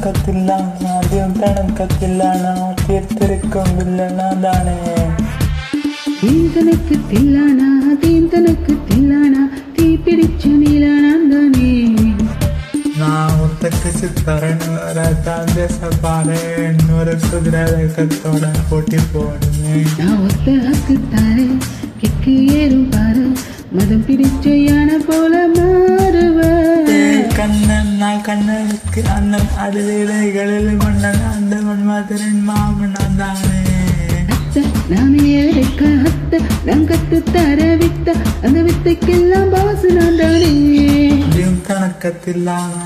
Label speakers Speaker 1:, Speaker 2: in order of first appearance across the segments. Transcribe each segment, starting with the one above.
Speaker 1: കണക്കത്തില്ലാണ് ആദ്യം കണക്കത്തില്ലാണ് തീർത്തിരിക്കും വില്ലനാണ്
Speaker 2: தீந்தனுக்கு தில்லானா தீந்தனுக்கு தில்லானா தீ பிடிச்ச நீலானாந்தானே
Speaker 1: நான் ஒத்தக்கு சித்தரன் பாரு இன்னொரு குதிரை வேகத்தோட போட்டி போடுவேன்
Speaker 2: நான் ஒத்த ஹக்கு தாரே கிக்கு ஏறும் பாரு மதம் பிடிச்ச யானை போல மாறுவேன்
Speaker 1: கண்ணன் நான் கண்ணனுக்கு அண்ணன் அது இலைகளில் மன்னன் அந்த மன்மதனின் மாமன் தானே
Speaker 2: அத்த நாமே எடுக்க அத்த நான் கத்து தர வித்த அந்த வித்தைக்கெல்லாம் பாசு நான் தானே
Speaker 1: ആദ്യം കണക്കത്തില്ലാണ്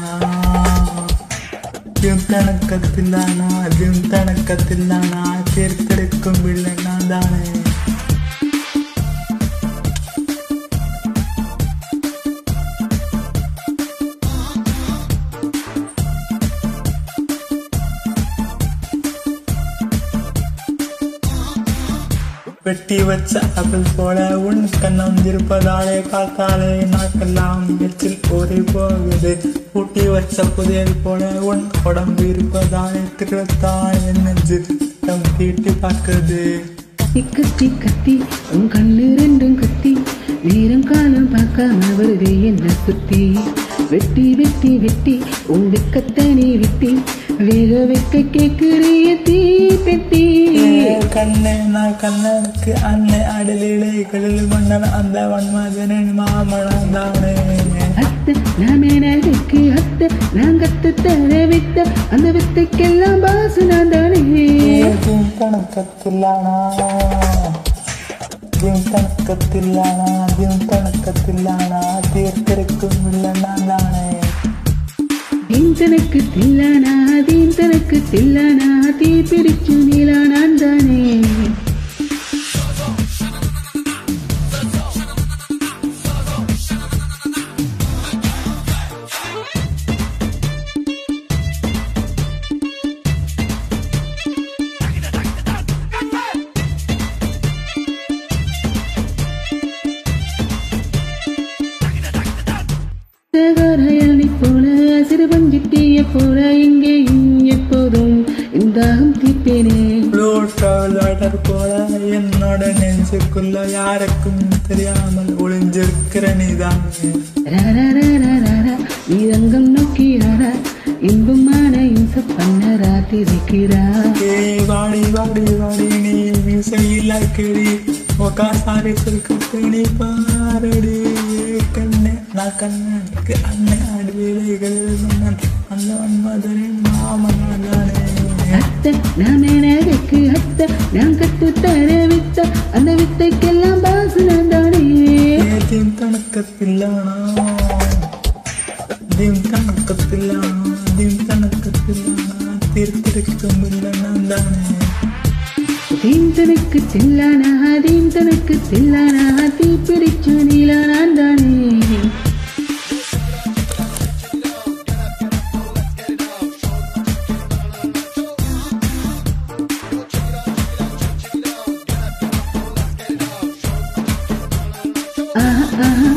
Speaker 1: ആദ്യം കണക്കത്തില്ലാണ് ആദ്യം കണക്കത്തില്ലാണ് തീർത്തെടുക്കും വില്ലനാണ് வெட்டி வச்ச ஆப்பிள் போல உன் கண்ணம் இருப்பதாலே பார்த்தாலே நாக்கெல்லாம் எச்சில் ஓடி போகுது பூட்டி வச்ச புதையல் போல உன் உடம்பு இருப்பதாலே திருத்தான் என் நெஞ்சு தம் தீட்டி பார்க்குது
Speaker 2: கத்தி கத்தி கத்தி உன் கண்ணு ரெண்டும் கத்தி நேரம் காலம் பார்க்காம வருது என்ன சுத்தி வெட்டி வெட்டி வெட்டி உன் வெக்கத்தை நீ வெட்டி வேக வைக்க கேக்குறிய தீ பெட்டி
Speaker 1: கண்ணே நான் கண்ணனுக்கு அன்னை அடலிடைகளில் மன்னன் அந்த வன்மதனின் மாமனம் தானே
Speaker 2: அத்த நான் மேனதுக்கு அத்த நான் கத்து தர வித்த அந்த வித்தைக்கெல்லாம் பாசு நான் தானே
Speaker 1: ஆദ്യം കണക്കത്തില്ലാണോ ആദ്യം കണക്കത്തില്ലാണോ ആദ്യം കണക്കത്തില്ലാണോ തീർത്തിരിക്കും വില്ലനാണ്
Speaker 2: தீந்தனுக்கு தில்லானா தீந்தனுக்கு தில்லானா தீ பிடிச்சு நீலானான் தானே சகரையாணி போல சிறு பஞ்சிட்டிய போல இங்கேயும் எப்போதும் இந்தாகம் தீப்பேனே
Speaker 1: ப்ளூ ட்ராவலர் போல என்னோட நெஞ்சுக்குள்ள யாருக்கும் தெரியாமல் ஒளிஞ்சிருக்கிற நீதானே
Speaker 2: ராராராராரா, நீ ரங்கம் நோக்கிறாரா இன்பமான இம்ச பண்ண ராத்திரிக்கிறா
Speaker 1: ஏய் வாடி வாடி வாடி நீ மீசையில் கிளி ஒக்காசாரி சுருக்கத்தை நீ பாரடி கண்ணே நான் கண்ணனுக்கு அன்னை அடிவிலைகள் மன்னன் அந்த வன்மதனின் மாமனானே
Speaker 2: அத்த நான் மேனதுக்கு அத்த நான் கத்து தர வித்த அந்த வித்தைக்கெல்லாம் பாசு நான் தானே
Speaker 1: ഏദ്യം കണക്കത്തില്ലാണോ ആദ്യം കണക്കത്തില്ലാണോ ആദ്യം കണക്കത്തില്ലാണോ തീർത്തിരിക്കുമ്പില്ല എന്താണ്
Speaker 2: தீந்தனுக்கு தில்லானா தீந்தனுக்கு தில்லானா தீ பிடிச்சு நீலானான் தானே ஆஹா ஆஹா